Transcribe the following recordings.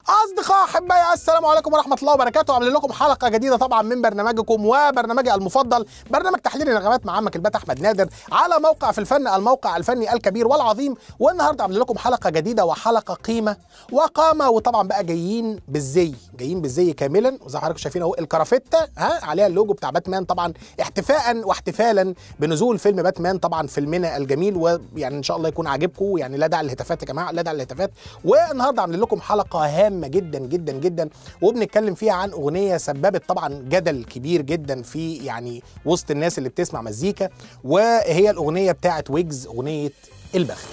اصدقاء احبائي السلام عليكم ورحمه الله وبركاته عاملين لكم حلقه جديده طبعا من برنامجكم وبرنامجي المفضل برنامج تحليل النغمات مع عمك البات احمد نادر على موقع في الفن الموقع الفني الكبير والعظيم والنهارده عاملين لكم حلقه جديده وحلقه قيمه وقامه وطبعا بقى جايين بالزي جايين بالزي كاملا وزي ما حضراتكم شايفين اهو الكرافته ها عليها اللوجو بتاع باتمان طبعا احتفاء واحتفالا بنزول فيلم باتمان طبعا فيلمنا الجميل ويعني ان شاء الله يكون عاجبكم يعني لا داعي للهتافات يا جماعه لا داعي للهتافات والنهارده عاملين لكم حلقه هامه جدا جدا جدا وبنتكلم فيها عن اغنيه سببت طبعا جدل كبير جدا في يعني وسط الناس اللي بتسمع مزيكا وهي الاغنيه بتاعت ويجز اغنيه البخت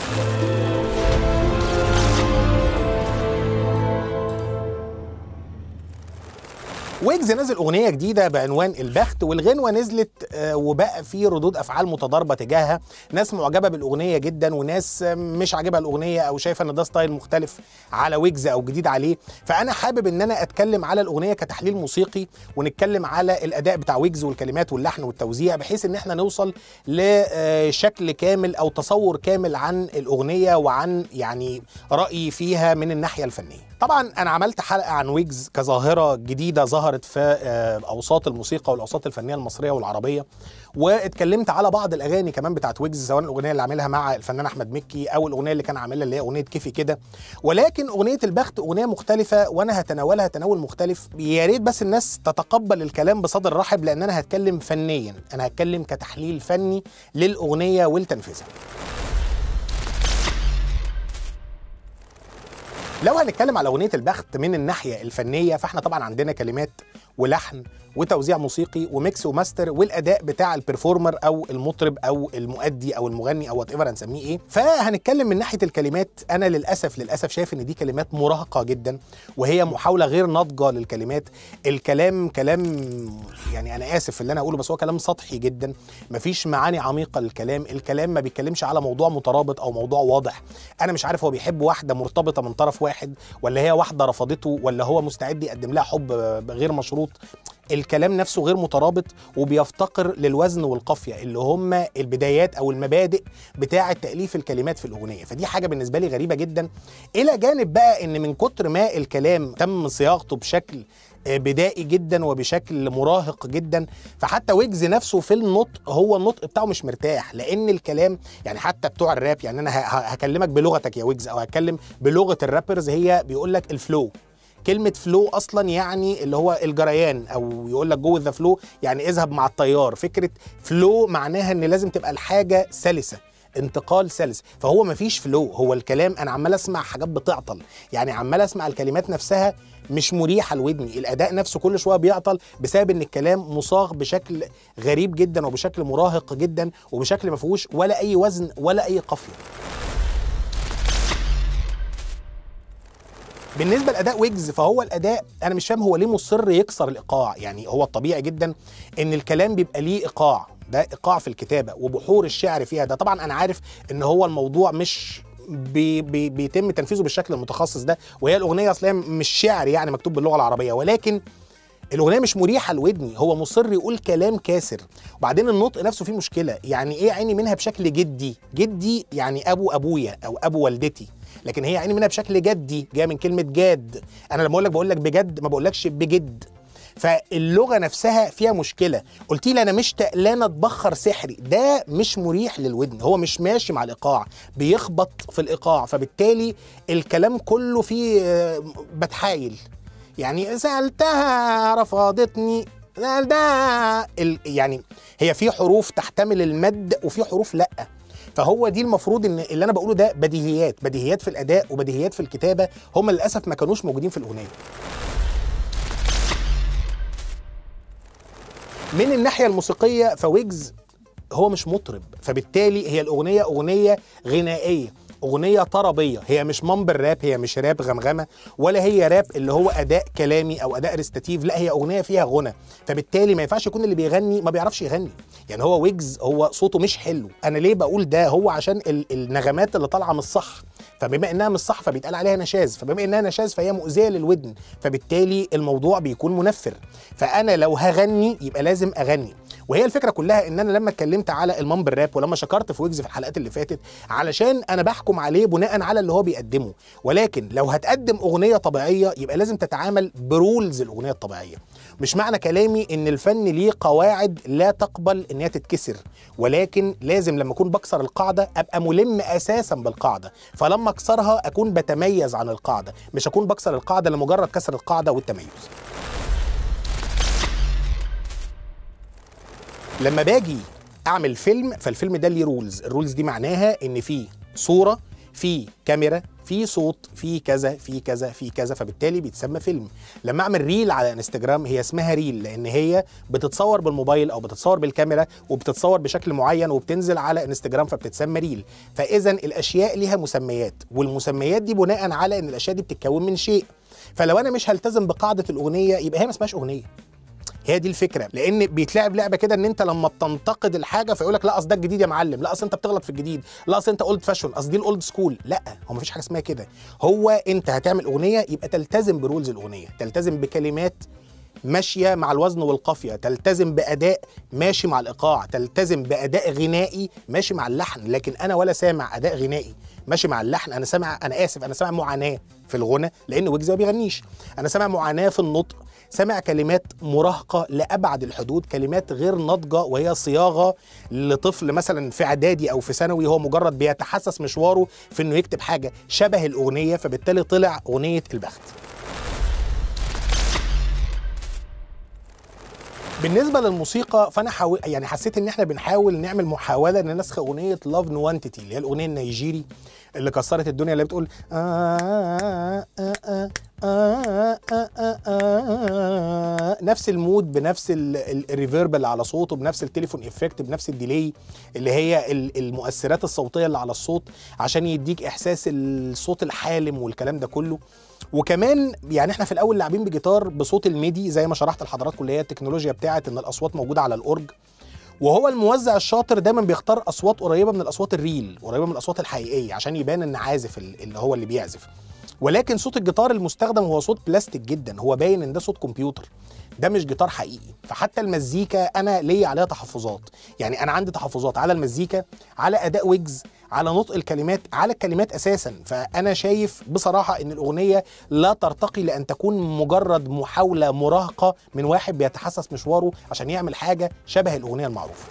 ويجز نزل اغنيه جديده بعنوان البخت والغنوه نزلت آه، وبقى في ردود افعال متضاربه تجاهها ناس معجبه بالاغنيه جدا وناس آه، مش عاجبها الاغنيه او شايفه ان ده ستايل مختلف على ويجز او جديد عليه فانا حابب ان انا اتكلم على الاغنيه كتحليل موسيقي ونتكلم على الاداء بتاع ويجز والكلمات واللحن والتوزيع بحيث ان احنا نوصل لشكل كامل او تصور كامل عن الاغنيه وعن يعني رايي فيها من الناحيه الفنيه طبعا انا عملت حلقه عن ويجز كظاهره جديده ظهرت في آه، اوساط الموسيقى والاوساط الفنيه المصريه والعربيه واتكلمت على بعض الاغاني كمان بتاعت ويجز سواء الاغنيه اللي عاملها مع الفنان احمد مكي او الاغنيه اللي كان عاملها اللي هي اغنيه كيفي كده ولكن اغنيه البخت اغنيه مختلفه وانا هتناولها تناول مختلف يا ريت بس الناس تتقبل الكلام بصدر رحب لان انا هتكلم فنيا انا هتكلم كتحليل فني للاغنيه ولتنفيذها لو هنتكلم على اغنيه البخت من الناحيه الفنيه فاحنا طبعا عندنا كلمات ولحن وتوزيع موسيقي وميكس وماستر والاداء بتاع البرفورمر او المطرب او المؤدي او المغني او وات ايفر هنسميه ايه فهنتكلم من ناحيه الكلمات انا للاسف للاسف شايف ان دي كلمات مراهقه جدا وهي محاوله غير ناضجه للكلمات الكلام كلام يعني انا اسف في اللي انا اقوله بس هو كلام سطحي جدا مفيش معاني عميقه للكلام الكلام ما بيتكلمش على موضوع مترابط او موضوع واضح انا مش عارف هو بيحب واحده مرتبطه من طرف واحد ولا هي واحده رفضته ولا هو مستعد يقدم لها حب غير مشروط الكلام نفسه غير مترابط وبيفتقر للوزن والقافيه اللي هم البدايات او المبادئ بتاعه تاليف الكلمات في الاغنيه فدي حاجه بالنسبه لي غريبه جدا الى جانب بقى ان من كتر ما الكلام تم صياغته بشكل آه، بدائي جدا وبشكل مراهق جدا فحتى ويجز نفسه في النطق هو النطق بتاعه مش مرتاح لان الكلام يعني حتى بتوع الراب يعني انا ه- ه- هكلمك بلغتك يا ويجز او هتكلم بلغه الرابرز هي بيقول لك الفلو كلمة فلو أصلا يعني اللي هو الجريان أو يقول لك جو ذا فلو يعني اذهب مع التيار فكرة فلو معناها إن لازم تبقى الحاجة سلسة انتقال سلس فهو مفيش فلو هو الكلام انا عمال اسمع حاجات بتعطل يعني عمال اسمع الكلمات نفسها مش مريحه لودني الاداء نفسه كل شويه بيعطل بسبب ان الكلام مصاغ بشكل غريب جدا وبشكل مراهق جدا وبشكل ما فيهوش ولا اي وزن ولا اي قافيه بالنسبه لاداء ويجز فهو الاداء انا مش فاهم هو ليه مصر يكسر الايقاع يعني هو الطبيعي جدا ان الكلام بيبقى ليه ايقاع ده ايقاع في الكتابه وبحور الشعر فيها ده طبعا انا عارف ان هو الموضوع مش بي بي بيتم تنفيذه بالشكل المتخصص ده وهي الاغنيه اصلا مش شعر يعني مكتوب باللغه العربيه ولكن الاغنيه مش مريحه لودني هو مصر يقول كلام كاسر وبعدين النطق نفسه فيه مشكله يعني ايه عيني منها بشكل جدي جدي يعني ابو ابويا او ابو والدتي لكن هي عيني منها بشكل جدي جايه من كلمه جاد انا لما اقول لك بقول لك بجد ما بقولكش بجد فاللغه نفسها فيها مشكله قلت لي انا مش تقلانه اتبخر سحري ده مش مريح للودن هو مش ماشي مع الايقاع بيخبط في الايقاع فبالتالي الكلام كله فيه آه، بتحايل يعني سالتها رفضتني سالتها ال- يعني هي في حروف تحتمل المد وفي حروف لا فهو دي المفروض ان اللي انا بقوله ده بديهيات بديهيات في الاداء وبديهيات في الكتابه هم للاسف ما كانوش موجودين في الاغنيه من الناحيه الموسيقيه فويجز هو مش مطرب فبالتالي هي الاغنيه اغنيه غنائيه اغنيه طربيه هي مش مامبل راب هي مش راب غمغمه ولا هي راب اللي هو اداء كلامي او اداء ريستاتيف لا هي اغنيه فيها غنى فبالتالي ما ينفعش يكون اللي بيغني ما بيعرفش يغني يعني هو ويجز هو صوته مش حلو انا ليه بقول ده هو عشان ال- النغمات اللي طالعه مش صح فبما انها مش صح فبيتقال عليها نشاز فبما انها نشاز فهي مؤذيه للودن فبالتالي الموضوع بيكون منفر فانا لو هغني يبقى لازم اغني وهي الفكره كلها ان انا لما اتكلمت على المامبل راب ولما شكرت في ويجز في الحلقات اللي فاتت علشان انا بحكم عليه بناء على اللي هو بيقدمه ولكن لو هتقدم اغنيه طبيعيه يبقى لازم تتعامل برولز الاغنيه الطبيعيه مش معنى كلامي ان الفن ليه قواعد لا تقبل ان هي تتكسر ولكن لازم لما اكون بكسر القاعده ابقى ملم اساسا بالقاعده فلما اكسرها اكون بتميز عن القاعده مش اكون بكسر القاعده لمجرد كسر القاعده والتميز لما باجي اعمل فيلم فالفيلم ده ليه رولز الرولز دي معناها ان في صوره في كاميرا في صوت في كذا في كذا في كذا فبالتالي بيتسمى فيلم لما اعمل ريل على انستجرام هي اسمها ريل لان هي بتتصور بالموبايل او بتتصور بالكاميرا وبتتصور بشكل معين وبتنزل على انستجرام فبتتسمى ريل فاذا الاشياء ليها مسميات والمسميات دي بناء على ان الاشياء دي بتتكون من شيء فلو انا مش هلتزم بقاعده الاغنيه يبقى هي ما اسمهاش اغنيه هي دي الفكره لان بيتلعب لعبه كده ان انت لما بتنتقد الحاجه فيقول لك لا اصل ده الجديد يا معلم لا اصل انت بتغلط في الجديد لا اصل انت اولد فاشون اصل دي الاولد سكول لا هو مفيش حاجه اسمها كده هو انت هتعمل اغنيه يبقى تلتزم برولز الاغنيه تلتزم بكلمات ماشيه مع الوزن والقافيه تلتزم باداء ماشي مع الايقاع تلتزم باداء غنائي ماشي مع اللحن لكن انا ولا سامع اداء غنائي ماشي مع اللحن انا سامع انا اسف انا سامع معاناه في الغنى لان ويجز ما بيغنيش انا سامع معاناه في النطق سامع كلمات مراهقه لابعد الحدود كلمات غير ناضجه وهي صياغه لطفل مثلا في اعدادي او في ثانوي هو مجرد بيتحسس مشواره في انه يكتب حاجه شبه الاغنيه فبالتالي طلع اغنيه البخت بالنسبه للموسيقى فانا حاول يعني حسيت ان احنا بنحاول نعمل محاوله لنسخ اغنيه لاف نوانتيتي اللي هي الاغنيه النيجيري اللي كسرت الدنيا اللي بتقول آه آه آه آه آه آه آه نفس المود بنفس ال- ال- الريفيرب اللي على صوته بنفس التليفون افكت بنفس الديلي اللي هي ال- المؤثرات الصوتيه اللي على الصوت عشان يديك احساس الصوت الحالم والكلام ده كله وكمان يعني احنا في الاول لاعبين بجيتار بصوت الميدي زي ما شرحت لحضراتكم اللي هي التكنولوجيا بتاعه ان الاصوات موجوده على الاورج وهو الموزع الشاطر دايما بيختار اصوات قريبه من الاصوات الريل قريبه من الاصوات الحقيقيه عشان يبان ان عازف ال- اللي هو اللي بيعزف ولكن صوت الجيتار المستخدم هو صوت بلاستيك جدا هو باين ان ده صوت كمبيوتر ده مش جيتار حقيقي فحتى المزيكا انا ليا عليها تحفظات يعني انا عندي تحفظات على المزيكا على اداء ويجز على نطق الكلمات على الكلمات اساسا فانا شايف بصراحه ان الاغنيه لا ترتقي لان تكون مجرد محاوله مراهقه من واحد بيتحسس مشواره عشان يعمل حاجه شبه الاغنيه المعروفه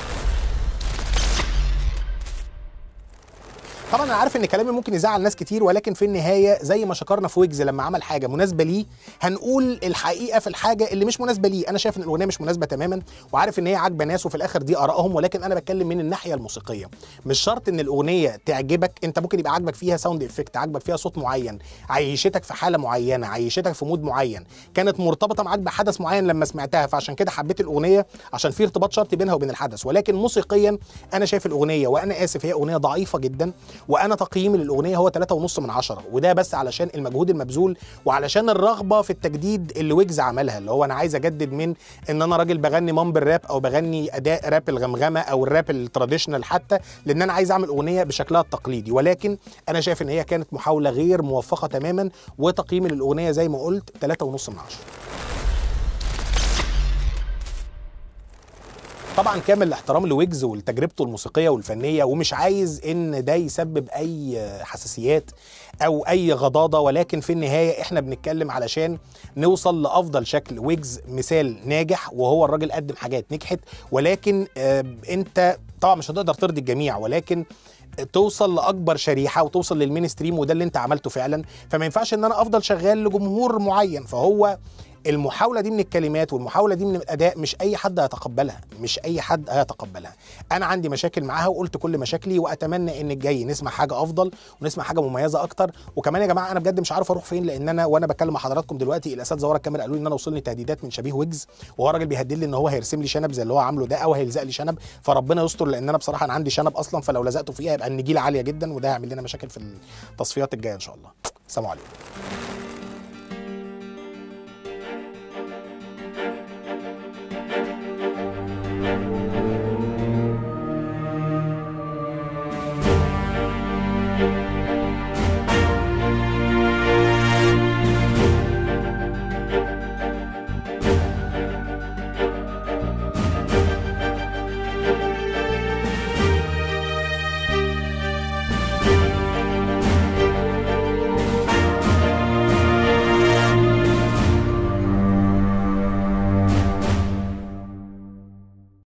طبعا انا عارف ان كلامي ممكن يزعل ناس كتير ولكن في النهايه زي ما شكرنا في ويجز لما عمل حاجه مناسبه ليه هنقول الحقيقه في الحاجه اللي مش مناسبه ليه انا شايف ان الاغنيه مش مناسبه تماما وعارف ان هي عاجبه ناس وفي الاخر دي ارائهم ولكن انا بتكلم من الناحيه الموسيقيه مش شرط ان الاغنيه تعجبك انت ممكن يبقى عاجبك فيها ساوند افكت عاجبك فيها صوت معين عيشتك في حاله معينه عيشتك في مود معين كانت مرتبطه معاك بحدث معين لما سمعتها فعشان كده حبيت الاغنيه عشان في ارتباط شرطي بينها وبين الحدث ولكن موسيقيا انا شايف الاغنيه وانا اسف هي اغنيه ضعيفه جدا وانا تقييمي للاغنيه هو 3.5 من عشرة وده بس علشان المجهود المبذول وعلشان الرغبه في التجديد اللي ويجز عملها اللي هو انا عايز اجدد من ان انا راجل بغني مامبل راب او بغني اداء راب الغمغمه او الراب التراديشنال حتى لان انا عايز اعمل اغنيه بشكلها التقليدي ولكن انا شايف ان هي كانت محاوله غير موفقه تماما وتقييمي للاغنيه زي ما قلت 3.5 من عشرة طبعا كامل الاحترام لويجز ولتجربته الموسيقيه والفنيه ومش عايز ان ده يسبب اي حساسيات او اي غضاضه ولكن في النهايه احنا بنتكلم علشان نوصل لافضل شكل ويجز مثال ناجح وهو الراجل قدم حاجات نجحت ولكن آه انت طبعا مش هتقدر ترضي الجميع ولكن توصل لاكبر شريحه وتوصل للمين ستريم وده اللي انت عملته فعلا فما ينفعش ان انا افضل شغال لجمهور معين فهو المحاوله دي من الكلمات والمحاوله دي من الاداء مش اي حد هيتقبلها مش اي حد هيتقبلها انا عندي مشاكل معاها وقلت كل مشاكلي واتمنى ان الجاي نسمع حاجه افضل ونسمع حاجه مميزه اكتر وكمان يا جماعه انا بجد مش عارف اروح فين لان انا وانا بتكلم مع حضراتكم دلوقتي الاساتذه ورا الكاميرا قالوا لي ان انا وصلني تهديدات من شبيه ويجز وهو راجل بيهدد لي ان هو هيرسم لي شنب زي اللي هو عامله ده او هيلزق لي شنب فربنا يستر لان انا بصراحه انا عندي شنب اصلا فلو لزقته فيها هيبقى النجيله عاليه جدا وده هيعمل لنا مشاكل في التصفيات الجايه ان شاء الله سلام عليكم